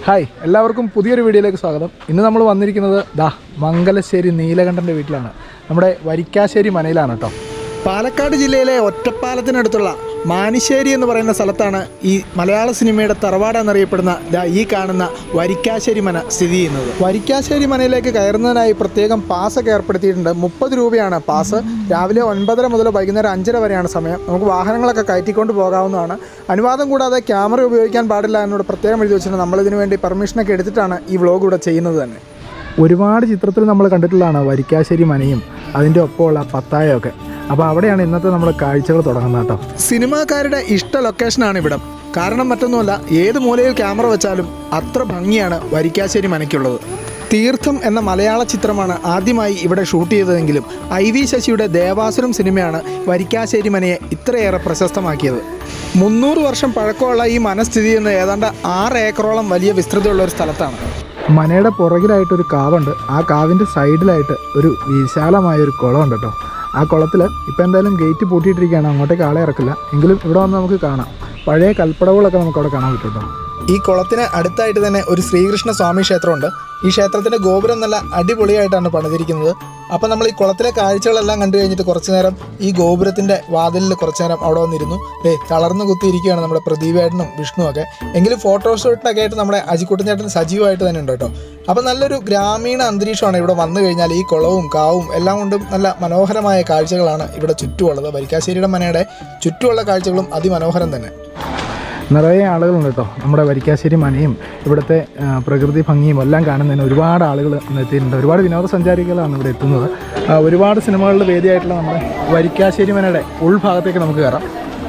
hi എല്ലാവർക്കും പുതിയൊരു വീഡിയോയിലേക്ക് സ്വാഗതം ഇന്ന് നമ്മൾ വന്നിരിക്കുന്നത് ദാ മംഗലശ്ശേരി നീലകണ്ഠൻ്റെ വീട്ടിലാണ് നമ്മുടെ വരിക്കാശ്ശേരി മനയിലാണ് കേട്ടോ പാലക്കാട് ജില്ലയിലെ ഒറ്റപ്പാലത്തിനടുത്തുള്ള മാനിശ്ശേരി എന്ന് പറയുന്ന സ്ഥലത്താണ് ഈ മലയാള സിനിമയുടെ തറവാട് എന്നറിയപ്പെടുന്ന ദാ ഈ കാണുന്ന വരിക്കാശ്ശേരി മന സ്ഥിതി ചെയ്യുന്നത് വരിക്കാശ്ശേരി മനയിലേക്ക് കയറുന്നതിനായി പ്രത്യേകം പാസൊക്കെ ഏർപ്പെടുത്തിയിട്ടുണ്ട് മുപ്പത് രൂപയാണ് പാസ് രാവിലെ ഒൻപതര മുതൽ വൈകുന്നേരം അഞ്ചര വരെയാണ് സമയം നമുക്ക് വാഹനങ്ങളൊക്കെ കയറ്റിക്കൊണ്ട് പോകാവുന്നതാണ് അനുവാദം കൂടാതെ ക്യാമറ ഉപയോഗിക്കാൻ പാടില്ല എന്നോട് പ്രത്യേകം എഴുതി വെച്ചിട്ടുണ്ട് നമ്മളിതിനു വേണ്ടി പെർമിഷനൊക്കെ എടുത്തിട്ടാണ് ഈ വ്ളോഗ് ഇവിടെ ചെയ്യുന്നത് തന്നെ ഒരുപാട് ചിത്രത്തിൽ നമ്മൾ കണ്ടിട്ടുള്ളതാണ് വരിക്കാശ്ശേരി മനയും അതിൻ്റെ ഒപ്പമുള്ള പത്തായൊക്കെ അപ്പോൾ അവിടെയാണ് ഇന്നത്തെ നമ്മുടെ കാഴ്ചകൾ തുടങ്ങുന്നത് കേട്ടോ സിനിമാക്കാരുടെ ഇഷ്ട ലൊക്കേഷനാണ് ഇവിടം കാരണം മറ്റൊന്നുമല്ല ഏത് മൂലയിൽ ക്യാമറ വെച്ചാലും അത്ര ഭംഗിയാണ് വരിക്കാശ്ശേരി മനയ്ക്കുള്ളത് തീർത്ഥം എന്ന മലയാള ചിത്രമാണ് ആദ്യമായി ഇവിടെ ഷൂട്ട് ചെയ്തതെങ്കിലും ഐ വി ശശിയുടെ ദേവാസുരം സിനിമയാണ് വരിക്കാശ്ശേരി മനയെ ഇത്രയേറെ പ്രശസ്തമാക്കിയത് മുന്നൂറ് വർഷം പഴക്കമുള്ള ഈ മന സ്ഥിതി ചെയ്യുന്ന ഏതാണ്ട് ആറ് ഏക്കറോളം വലിയ വിസ്തൃതിയുള്ള ഒരു സ്ഥലത്താണ് മനയുടെ പുറകിലായിട്ട് ഒരു കാവുണ്ട് ആ കാവിൻ്റെ സൈഡിലായിട്ട് ഒരു വിശാലമായ ഒരു കുളമുണ്ട് കേട്ടോ ആ കുളത്തിൽ ഇപ്പം എന്തായാലും ഗേറ്റ് പൂട്ടിയിട്ടിരിക്കുകയാണ് അങ്ങോട്ടേക്ക് ആളെ ഇറക്കില്ല എങ്കിലും ഇവിടെ വന്ന് നമുക്ക് കാണാം പഴയ കൽപ്പടവുകളൊക്കെ നമുക്ക് അവിടെ കാണാൻ പറ്റും കേട്ടോ ഈ കുളത്തിന് അടുത്തായിട്ട് തന്നെ ഒരു ശ്രീകൃഷ്ണ സ്വാമി ക്ഷേത്രമുണ്ട് ഈ ക്ഷേത്രത്തിൻ്റെ ഗോപുരം നല്ല അടിപൊളിയായിട്ടാണ് പണിതിരിക്കുന്നത് അപ്പോൾ നമ്മൾ ഈ കുളത്തിലെ കാഴ്ചകളെല്ലാം കണ്ടു കഴിഞ്ഞിട്ട് കുറച്ച് നേരം ഈ ഗോപുരത്തിൻ്റെ വാതിലിൽ കുറച്ച് നേരം അവിടെ വന്നിരുന്നു ഡേ തളർന്നു കുത്തിയിരിക്കുകയാണ് നമ്മുടെ പ്രദീപേട്ടനും വിഷ്ണു ഒക്കെ എങ്കിലും ഫോട്ടോഷൂട്ടിനൊക്കെ ആയിട്ട് നമ്മുടെ അജിക്കുട്ടൻ ചേട്ടൻ സജീവമായിട്ട് തന്നെ ഉണ്ട് കേട്ടോ അപ്പോൾ നല്ലൊരു ഗ്രാമീണ അന്തരീക്ഷമാണ് ഇവിടെ വന്നു കഴിഞ്ഞാൽ ഈ കുളവും കാവും എല്ലാം കൊണ്ടും നല്ല മനോഹരമായ കാഴ്ചകളാണ് ഇവിടെ ചുറ്റുമുള്ളത് വരിക്കാശ്ശേരിയുടെ മനയുടെ ചുറ്റുമുള്ള കാഴ്ചകളും അതിമനോഹരം തന്നെ നിറയെ ആളുകളുണ്ട് കേട്ടോ നമ്മുടെ വരിക്കാശ്ശേരി മനയും ഇവിടുത്തെ ആ, പ്രകൃതി ഭംഗിയും എല്ലാം കാണുന്നതിന് ഒരുപാട് ആളുകൾ ഇന്ന് എത്തിയിട്ടുണ്ട് ഒരുപാട് വിനോദസഞ്ചാരികളാണ് ഇവിടെ എത്തുന്നത് ആ, ഒരുപാട് സിനിമകളുടെ വേദിയായിട്ടുള്ള നമ്മുടെ വരിക്കാശ്ശേരി മനയുടെ ഉൾഭാഗത്തേക്ക് നമുക്ക് കയറാം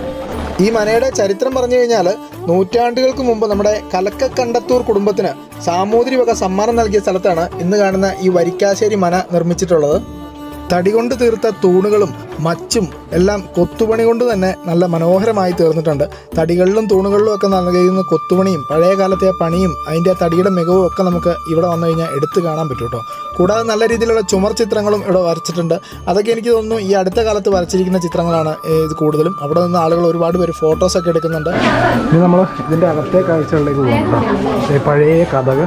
ഈ മനയുടെ ചരിത്രം പറഞ്ഞു കഴിഞ്ഞാൽ നൂറ്റാണ്ടുകൾക്ക് മുമ്പ് നമ്മുടെ കലക്കക്കണ്ടത്തൂർ കുടുംബത്തിന് സാമൂതിരി വക സമ്മാനം നൽകിയ സ്ഥലത്താണ് ഇന്ന് കാണുന്ന ഈ വരിക്കാശ്ശേരി മന നിർമ്മിച്ചിട്ടുള്ളത് തടി കൊണ്ട് തീർത്ത തൂണുകളും മച്ചും എല്ലാം കൊത്തുപണി കൊണ്ട് തന്നെ നല്ല മനോഹരമായി തീർന്നിട്ടുണ്ട് തടികളിലും തൂണുകളിലും ഒക്കെ നൽകിയിരുന്ന കൊത്തുപണിയും പഴയ കാലത്തെ പണിയും അതിൻ്റെ തടിയുടെ മികവും ഒക്കെ നമുക്ക് ഇവിടെ വന്നു കഴിഞ്ഞാൽ എടുത്തു കാണാൻ പറ്റും കേട്ടോ കൂടാതെ നല്ല രീതിയിലുള്ള ചുമർ ചിത്രങ്ങളും ഇവിടെ വരച്ചിട്ടുണ്ട് അതൊക്കെ എനിക്ക് തോന്നുന്നു ഈ അടുത്ത കാലത്ത് വരച്ചിരിക്കുന്ന ചിത്രങ്ങളാണ് ഏഹ്, ഇത് കൂടുതലും അവിടെ നിന്ന് ആളുകൾ ഒരുപാട് പേര് ഫോട്ടോസൊക്കെ എടുക്കുന്നുണ്ട് ഇനി നമ്മൾ ഇതിൻ്റെ അകത്തെ കാഴ്ചകളിലേക്ക് പോകും കേട്ടോ പഴയ കഥകൾ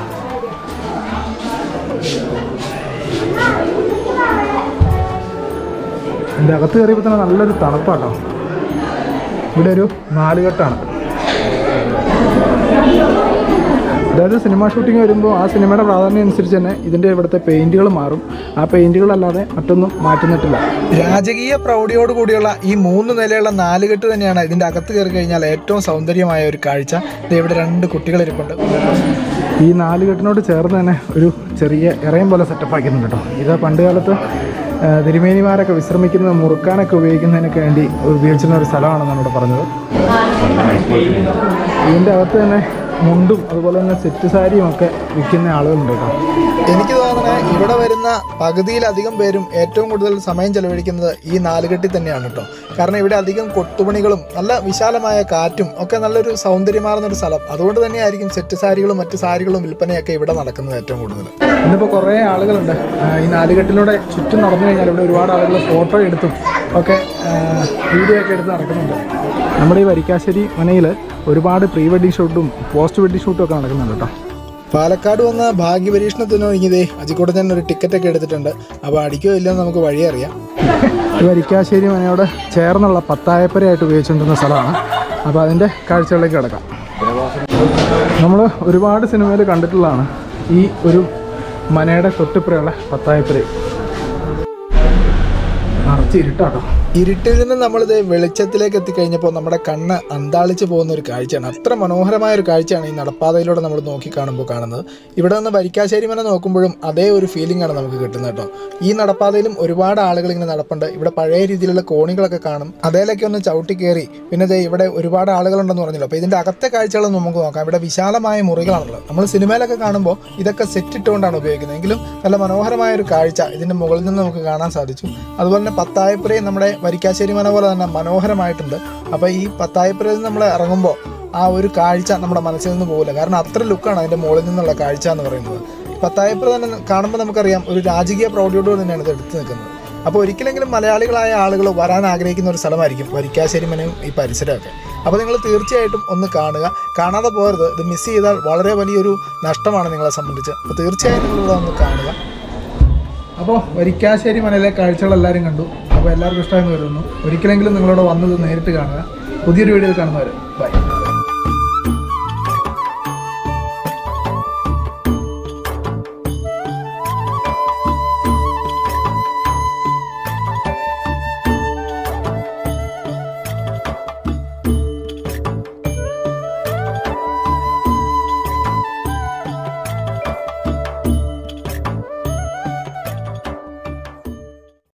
എൻ്റെ അകത്ത് കയറിയപ്പോൾ തന്നെ നല്ലൊരു തണുപ്പാട്ടോ ഇവിടെ ഒരു നാലുകെട്ടാണ് അതായത് സിനിമ ഷൂട്ടിംഗ് വരുമ്പോൾ ആ സിനിമയുടെ പ്രാധാന്യം അനുസരിച്ച് തന്നെ ഇതിൻ്റെ ഇവിടുത്തെ പെയിൻറ്റുകൾ മാറും ആ പെയിൻറ്റുകളല്ലാതെ മറ്റൊന്നും മാറ്റുന്നിട്ടില്ല രാജകീയ പ്രൗഢിയോട് കൂടിയുള്ള ഈ മൂന്ന് നിലയുള്ള നാലുകെട്ട് തന്നെയാണ് ഇതിൻ്റെ അകത്ത് കയറി കഴിഞ്ഞാൽ ഏറ്റവും സൗന്ദര്യമായ ഒരു കാഴ്ച ദേ ഇവിടെ രണ്ട് കുട്ടികളിരിപ്പുണ്ട് ഈ നാലുകെട്ടിനോട് ചേർന്ന് തന്നെ ഒരു ചെറിയ ഇറയം പോലെ സെറ്റപ്പ് ആക്കിയിട്ടുണ്ട് കേട്ടോ ഇത് പണ്ട് കാലത്ത് ആ, തിരുമേനിമാരൊക്കെ വിശ്രമിക്കുന്നത് മുറുക്കാനൊക്കെ ഉപയോഗിക്കുന്നതിനൊക്കെ വേണ്ടി ഉപയോഗിച്ചിരുന്ന ഒരു സ്ഥലമാണെന്നാണ് ഇവിടെ പറഞ്ഞത് ഇതിൻ്റെ അകത്ത് തന്നെ മുണ്ടും അതുപോലെ തന്നെ സെറ്റ് സാരിയും ഒക്കെ വിൽക്കുന്ന ആളുകളുണ്ട് കേട്ടോ എനിക്ക് തോന്നുന്നത് ഇവിടെ വരുന്ന പകുതിയിലധികം പേരും ഏറ്റവും കൂടുതൽ സമയം ചെലവഴിക്കുന്നത് ഈ നാലുകെട്ടിൽ തന്നെയാണ് കേട്ടോ കാരണം ഇവിടെ അധികം കൊത്തുപണികളും നല്ല വിശാലമായ കാറ്റും ഒക്കെ നല്ലൊരു സൗന്ദര്യമാർന്ന ഒരു സ്ഥലം അതുകൊണ്ട് തന്നെയായിരിക്കും സെറ്റ് സാരികളും മറ്റ് സാരികളും വിൽപ്പനയൊക്കെ ഇവിടെ നടക്കുന്നത് ഏറ്റവും കൂടുതൽ ഇന്നിപ്പോൾ കുറേ ആളുകളുണ്ട് ആ, ഈ നാലുകെട്ടിലൂടെ ചുറ്റും നടന്നു കഴിഞ്ഞാൽ ഇവിടെ ഒരുപാട് ആളുകൾ ഫോട്ടോ എടുത്തും ഒക്കെ വീഡിയോ ഒക്കെ എടുത്ത് നടക്കുന്നുണ്ട് നമ്മുടെ ഈ വരിക്കാശ്ശേരി മനയിൽ ഒരുപാട് പ്രീ വെഡിങ് ഷൂട്ടും പോസ്റ്റ് വെഡിങ് ഷൂട്ടും ഒക്കെ നടക്കുന്നുണ്ട് കേട്ടോ പാലക്കാട് വന്ന ഭാഗ്യപരീക്ഷണത്തിന് ഒരുങ്ങിയതേ അജിക്കൂടെ തന്നെ ഒരു ടിക്കറ്റ് ഒക്കെ എടുത്തിട്ടുണ്ട് അപ്പോൾ അടിക്കോ ഇല്ലെന്ന് നമുക്ക് വഴി അറിയാം ഈ വരിക്കാശ്ശേരി മനയോട് ചേർന്നുള്ള പത്തായപ്പരയായിട്ട് ഉപയോഗിച്ചുകൊണ്ടിരുന്ന സ്ഥലമാണ് അപ്പോൾ അതിൻ്റെ കാഴ്ചകളിലേക്ക് കിടക്കാം നമ്മൾ ഒരുപാട് സിനിമയിൽ കണ്ടിട്ടുള്ളതാണ് ഈ ഒരു മനയുടെ തൊട്ടിപ്പുറയുള്ള പത്തായപ്പുര നിറച്ച് ഇരുട്ടാട്ടോ ഇരുട്ടിൽ നിന്ന് നമ്മളിത് വെളിച്ചത്തിലേക്ക് എത്തിക്കഴിഞ്ഞപ്പോൾ നമ്മുടെ കണ്ണ് അന്താളിച്ച് പോകുന്ന ഒരു കാഴ്ചയാണ് അത്ര മനോഹരമായ ഒരു കാഴ്ചയാണ് ഈ നടപ്പാതയിലൂടെ നമ്മൾ നോക്കി കാണുമ്പോൾ കാണുന്നത് ഇവിടെ നിന്ന് വരിക്കാശ്ശേരി മന നോക്കുമ്പോഴും അതേ ഒരു ഫീലിംഗ് ആണ് നമുക്ക് കിട്ടുന്നത് കേട്ടോ ഈ നടപ്പാതയിലും ഒരുപാട് ആളുകൾ ഇങ്ങനെ നടപ്പുണ്ട് ഇവിടെ പഴയ രീതിയിലുള്ള കോണികളൊക്കെ കാണും അതേലൊക്കെ ഒന്ന് ചവിട്ടി കയറി പിന്നെ ദേ ഇവിടെ ഒരുപാട് ആളുകളുണ്ടെന്ന് പറഞ്ഞല്ലോ അപ്പോൾ ഇതിൻ്റെ അകത്തെ കാഴ്ചകളൊന്നും നമുക്ക് നോക്കാം ഇവിടെ വിശാലമായ മുറികളാണുള്ളത് നമ്മൾ സിനിമയിലൊക്കെ കാണുമ്പോൾ ഇതൊക്കെ സെറ്റ് ഇട്ടുകൊണ്ടാണ് ഉപയോഗിക്കുന്നത് എങ്കിലും നല്ല മനോഹരമായ ഒരു കാഴ്ച ഇതിൻ്റെ മുകളിൽ നിന്ന് നമുക്ക് കാണാൻ സാധിച്ചു അതുപോലെ തന്നെ പത്തായപ്പുരയും നമ്മുടെ വരിക്കാശ്ശേരി മന പോലെ തന്നെ മനോഹരമായിട്ടുണ്ട് അപ്പോൾ ഈ പത്തായപ്പുരയിൽ നിന്ന് നമ്മൾ ഇറങ്ങുമ്പോൾ ആ ഒരു കാഴ്ച നമ്മുടെ മനസ്സിൽ നിന്ന് പോകില്ല കാരണം അത്ര ലുക്കാണ് അതിൻ്റെ മുകളിൽ നിന്നുള്ള കാഴ്ച എന്ന് പറയുന്നത് പത്തായപ്പുര തന്നെ കാണുമ്പോൾ നമുക്കറിയാം ഒരു രാജകീയ പ്രൗഢിയോട് തന്നെയാണ് ഇത് എടുത്തു നിൽക്കുന്നത് അപ്പോൾ ഒരിക്കലെങ്കിലും മലയാളികളായ ആളുകൾ വരാൻ ആഗ്രഹിക്കുന്ന ഒരു സ്ഥലമായിരിക്കും വരിക്കാശ്ശേരി മനയും ഈ പരിസരമൊക്കെ അപ്പോൾ നിങ്ങൾ തീർച്ചയായിട്ടും ഒന്ന് കാണുക കാണാതെ പോകരുത് ഇത് മിസ് ചെയ്താൽ വളരെ വലിയൊരു നഷ്ടമാണ് നിങ്ങളെ സംബന്ധിച്ച് അപ്പോൾ തീർച്ചയായും നിങ്ങളിവിടെ ഒന്ന് കാണുക അപ്പോൾ വരിക്കാശ്ശേരി മനയിലെ കാഴ്ചകൾ എല്ലാവരും കണ്ടു അപ്പോൾ എല്ലാവർക്കും ഇഷ്ടമായി വരുന്നു ഒരിക്കലെങ്കിലും നിങ്ങളോട് വന്നത് നേരിട്ട് കാണുക പുതിയൊരു വീഡിയോയിൽ കാണുന്നവർ ബൈ